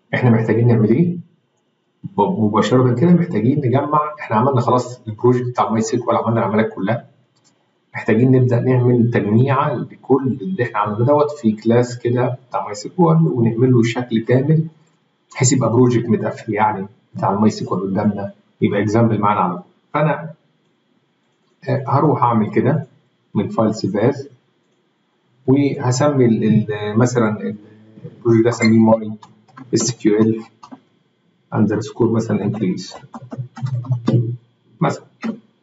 احنا محتاجين نعمل ايه؟ مباشره كده محتاجين نجمع احنا عملنا خلاص البروجكت بتاع ماي سيكوال عملنا العمليات كلها محتاجين نبدا نعمل تجميعه لكل اللي احنا عملناه دوت في كلاس كده بتاع ماي سيكوال ونعمل له شكل كامل بحيث يبقى بروجكت متقفل يعني بتاع الماي سيكوال قدامنا يبقى اكزامبل معانا على طول فانا هروح اعمل كده من فايل سيف از وهسمي مثلا البروجكت ده اسميه ماي اس كيو ال اندرسكور مثلا انكريز مثلا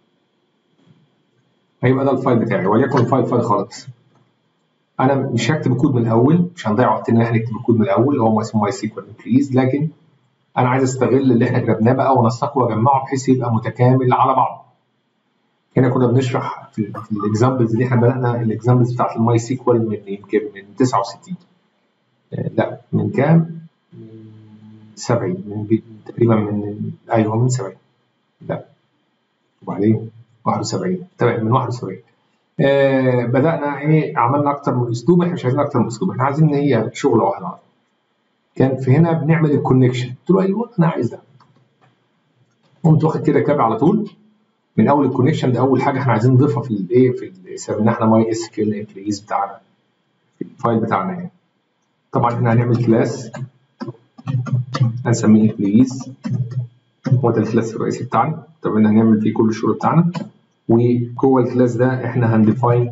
هيبقى ده الفايل بتاعي وليكن الفايل فايل خالص انا مش هكتب الكود من الاول مش هنضيع وقتنا ان احنا نكتب الكود من الاول هو اسمه ماي سيكوال انكريز لكن انا عايز استغل اللي احنا كتبناه بقى وانسقه واجمعه بحيث يبقى متكامل على بعض هنا كنا بنشرح في, في الاكزامبلز دي احنا بدانا الاكزامبلز بتاعت الماي سيكوال من يمكن من 69 لا من كام؟ من 70 من تقريبا من ايوه من 70 لا وبعدين 71 تمام من 71 آه بدانا ايه عملنا اكتر من اسلوب احنا مش عايزين اكتر من اسلوب احنا عايزين ان هي شغله واحده كان في هنا بنعمل الكونكشن قلت له ايوه انا عايز ده قمت واخد كده كاب على طول من اول الكونكشن ده اول حاجه احنا عايزين نضيفها في الايه في سميناه احنا ماي اس كيو ال انكريز بتاعنا في الفايل بتاعنا يعني طبعا احنا هنعمل كلاس هنسميه انكريز هو ده الكلاس الرئيسي بتاعنا طب احنا هنعمل فيه كل الشغل بتاعنا وجوه الكلاس ده احنا هنديفاين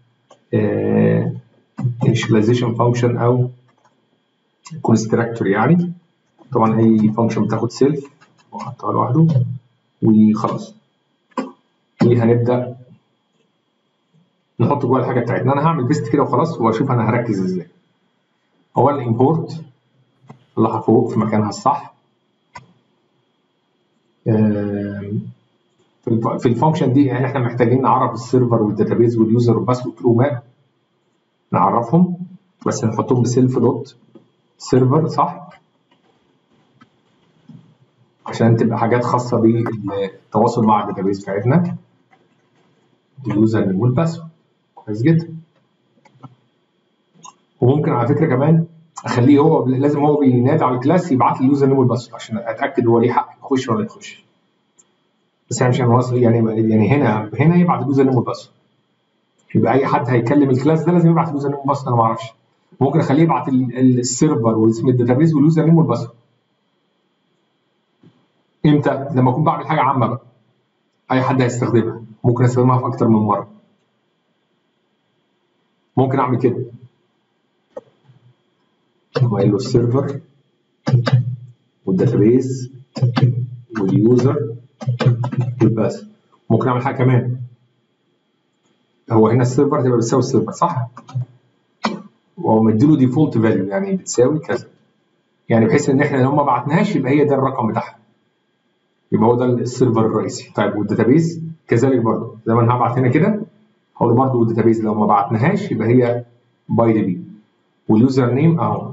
initialization فانكشن او كونستراكتور يعني طبعا اي فانكشن بتاخد سيلف واحطها لوحده وخلاص وهنبدا نحط جوه الحاجه بتاعتنا انا هعمل بيست كده وخلاص واشوف انا هركز ازاي اولا امبورت اطلعها فوق في مكانها الصح في الفانكشن دي يعني احنا محتاجين نعرف السيرفر والداتابيز واليوزر والباسورد ترو ماب نعرفهم بس نحطهم بسيلف دوت سيرفر صح عشان تبقى حاجات خاصه بالتواصل مع الداتابيز بتاعتنا اليوزر نيم والباسورد كويس جدا وممكن على فكره كمان اخليه هو لازم هو بينادي على الكلاس يبعت لي اليوزر نيم والباسورد عشان اتاكد هو ليه حق يخش ولا يخش بس يعني عشان واصل يعني يعني هنا هنا يبعت اليوزر نيم والباسورد يبقى اي حد هيكلم الكلاس ده لازم يبعت اليوزر نيم والباسورد انا ما اعرفش ممكن اخليه يبعت السيرفر واسم الداتابيز واليوزر نيم والباسورد امتى؟ لما اكون بعمل حاجه عامه بقى اي حد هيستخدمها ممكن استخدمها في اكتر من مره ممكن اعمل كده قايل له السيرفر والداتابيز واليوزر والباس ممكن اعمل حاجه كمان هو هنا السيرفر تبقى بتساوي السيرفر صح؟ وهو مديله ديفولت فاليو يعني بتساوي كذا يعني بحيث ان احنا لو ما بعتناهاش يبقى هي ده الرقم بتاعها يبقى هو ده السيرفر الرئيسي طيب والداتابيز كذلك برضه زي ما انا هبعت هنا كده هقول برضه والداتابيز لو ما بعتناهاش يبقى هي باي دي بي واليوزر نيم اهو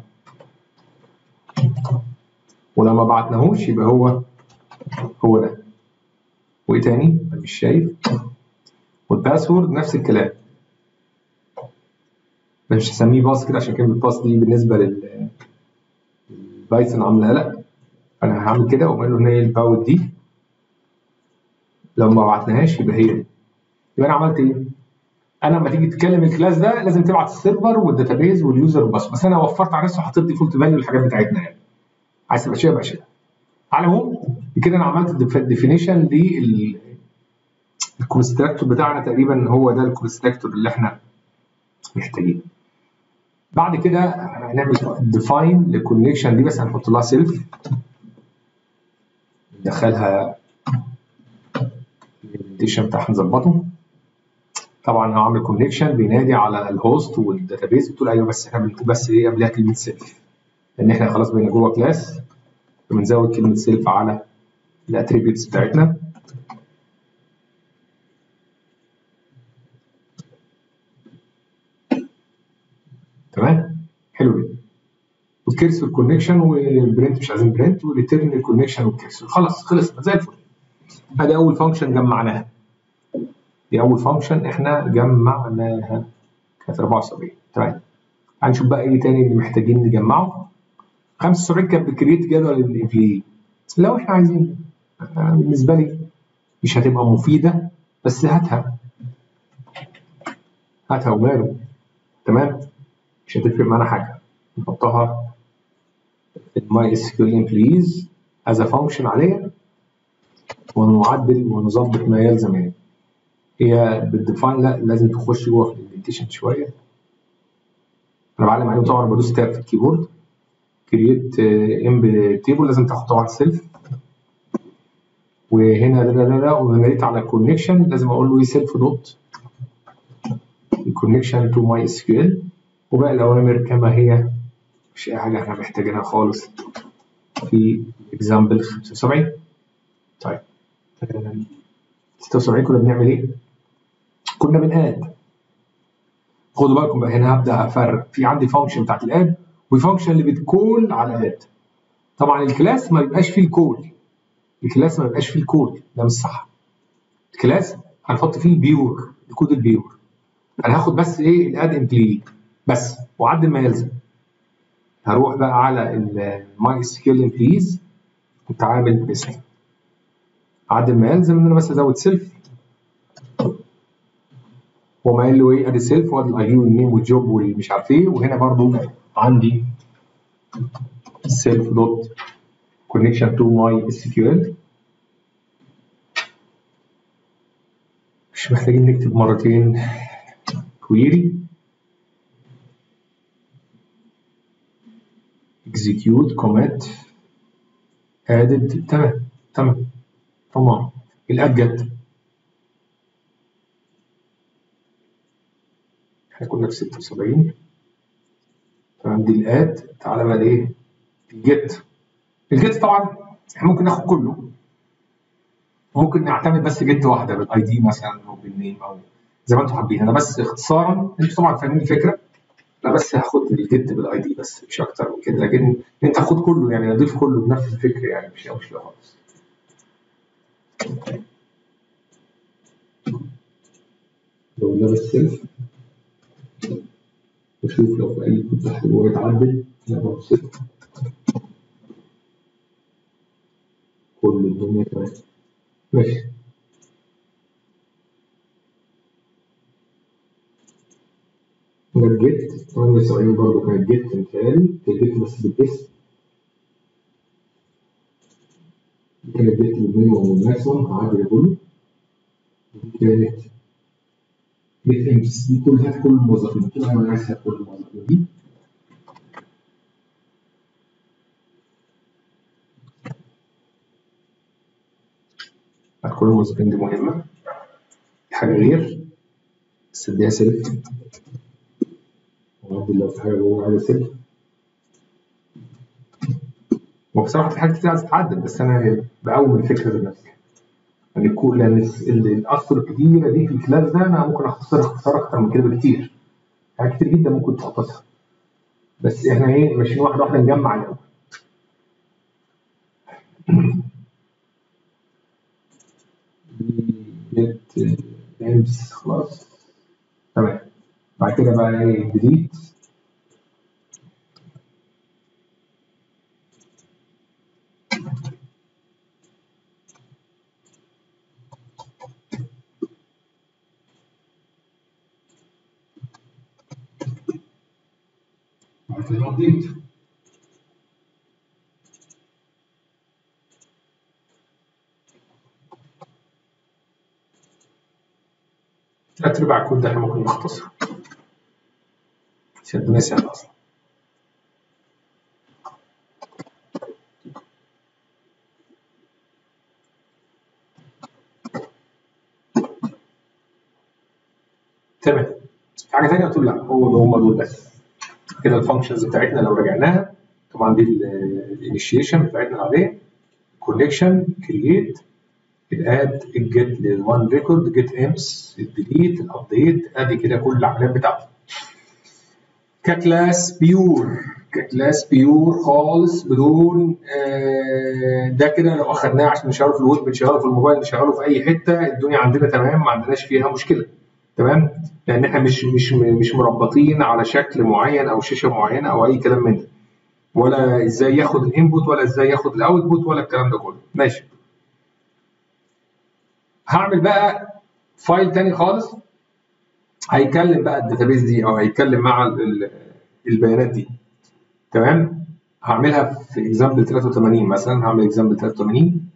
ولو ما بعتناهوش يبقى هو هو ده وايه تاني مش شايف والباسورد نفس الكلام مش هسميه باص كده عشان كلمه باص دي بالنسبه لل بايثون عامله قلق انا هعمل كده واقول له ان هي الباور دي لو ما بعتناهاش يبقى هي دي يبقى انا عملت ايه؟ انا لما تيجي تتكلم الكلاس ده لازم تبعت السيرفر والداتابيز واليوزر بس بس انا وفرت على نفسي وحطيت ديفولت فاليو للحاجات بتاعتنا يعني عايز تبقى شيء شيء على العموم كده انا عملت الديفينيشن لل الكونستراكتور بتاعنا تقريبا هو ده الكونستراكتور اللي احنا محتاجينه بعد كده هنعمل ديفاين للكونكشن دي بس هنحط لها سيلف ندخلها الديشن بتاعها نظبطه طبعا هعمل كونكشن بينادي على الهوست والداتابيز بتقول ايوه بس احنا بنقول بس ايه قبلها كلمه سيلف لان احنا خلاص بقينا جوه كلاس بنزود كلمه سيلف على الاتريبيوتس بتاعتنا تمام حلو جدا والكيرسور كونكشن والبرنت مش عايزين برنت وريتيرن الكونكشن والكيرسور خلاص خلصنا زي الفل ادي اول فانكشن جمعناها دي اول فانكشن احنا جمعناها كانت 74 تمام هنشوف بقى ايه تاني اللي محتاجين نجمعه 75 كانت بكريت جدول الانفلي لو احنا عايزين بالنسبه لي مش هتبقى مفيده بس هاتها هاتها وماله تمام مش هتفرق معانا حاجه نحطها في الماي اس كيو امبليز از فانكشن عليها ونعدل ونظبط ما يلزم يعني هي بالديفاين لا لازم تخش جوه في الاندنتيشن شويه انا بعلم عليهم طبعا بدوس تاب في الكيبورد كرييت ام تيبل لازم تاخد طبعا سيلف وهنا لا لا لا ومريت على كونكشن لازم اقول له ايه سيلف دوت الكونكشن تو ماي اس كيو ال وباقي الاوامر كما هي مش اي حاجه احنا محتاجينها خالص في اكزامبل 75 طيب 76 كنا بنعمل ايه؟ كنا بناد خدوا بالكم بقى هنا هبدا افرق في عندي فانكشن بتاعت الاد والفانكشن اللي بتكول على اد طبعا الكلاس ما بيبقاش فيه الكول الكلاس ما بيبقاش فيه الكول ده مش صح الكلاس هنحط فيه البيور الكود البيور انا هاخد بس ايه الاد امبلي بس واعدل ما يلزم هروح بقى على الماي اس كيو امبليز كنت عامل بيست اعدل ما يلزم ان انا بس ازود سيلف هو قايل له ايه ادي سيلف وادي الاي دي والنيم والجوب والمش عارف ايه وهنا برضو عندي سيلف دوت كونكشن تو ماي اس كيو ال مش محتاجين نكتب مرتين كويري execute commit added تمام تمام تمام الاد جت احنا كنا في 76 تمام دي الاد تعالى بقى ايه الجيت الجيت طبعا احنا ممكن ناخد كله ممكن نعتمد بس جيت واحده بالاي دي مثلا او بالنيم او زي ما انتم حابين انا بس اختصارا انتوا طبعا فاهمين الفكره انا بس هاخد الجيت بالاي دي بس مش اكتر من كده لكن انت خد كله يعني اضيف كله بنفس الفكر يعني مش مش خالص لو ده بس سيلف واشوف لو في اي كود تحت جوه يتعدل لا برضه سيلف كل الدنيا تمام ماشي كانت جيت 78 برضه كانت جيت مثال كانت جيت بس بالاسم كانت جيت بالمينيموم والماكسيموم هعدل كله كانت جيت امس دي كل هات كل الموظفين قلت لها انا عايز هات كل الموظفين دي هات كل الموظفين دي مهمه حاجه غير بس اديها سيلف وعدل لو في حاجه جوه عايز سيلف وبصراحه في حاجات كتير عايز تتعدل بس انا بقوم الفكره ذات نفسها يعني كل لان الاثر الكتيره دي في الكلاس ده انا ممكن اختصرها اختصار اكتر من كده بكتير حاجات كتير جدا ممكن تختصر بس احنا ايه ماشيين واحده واحده نجمع الاول جت امس خلاص تمام بعد كده بقى ايه ديليت بعد كده ابديت تلات ارباع الكود ده احنا ممكن نختصره عشان الدنيا سهله اصلا تمام في حاجه ثانيه قلت له لا هو ده هم دول بس كده الفانكشنز بتاعتنا لو رجعناها طبعا دي الانيشيشن بتاعتنا العاديه كونكشن كرييت الاد الجيت للوان ريكورد جيت امس الديليت الابديت ادي كده كل العمليات بتاعته ككلاس بيور ككلاس بيور خالص بدون آه ده كده لو اخدناه عشان نشغله في الويب نشغله في الموبايل نشغله في اي حته الدنيا عندنا تمام ما عندناش فيها مشكله تمام لان احنا مش مش مش مربطين على شكل معين او شاشه معينه او اي كلام من ده ولا ازاي ياخد الانبوت ولا ازاي ياخد الاوتبوت ولا الكلام ده كله ماشي هعمل بقى فايل تاني خالص هيكلم بقى الداتابيز دي او هيتكلم مع البيانات دي تمام هعملها في اكزامبل 83 مثلا هعمل اكزامبل 83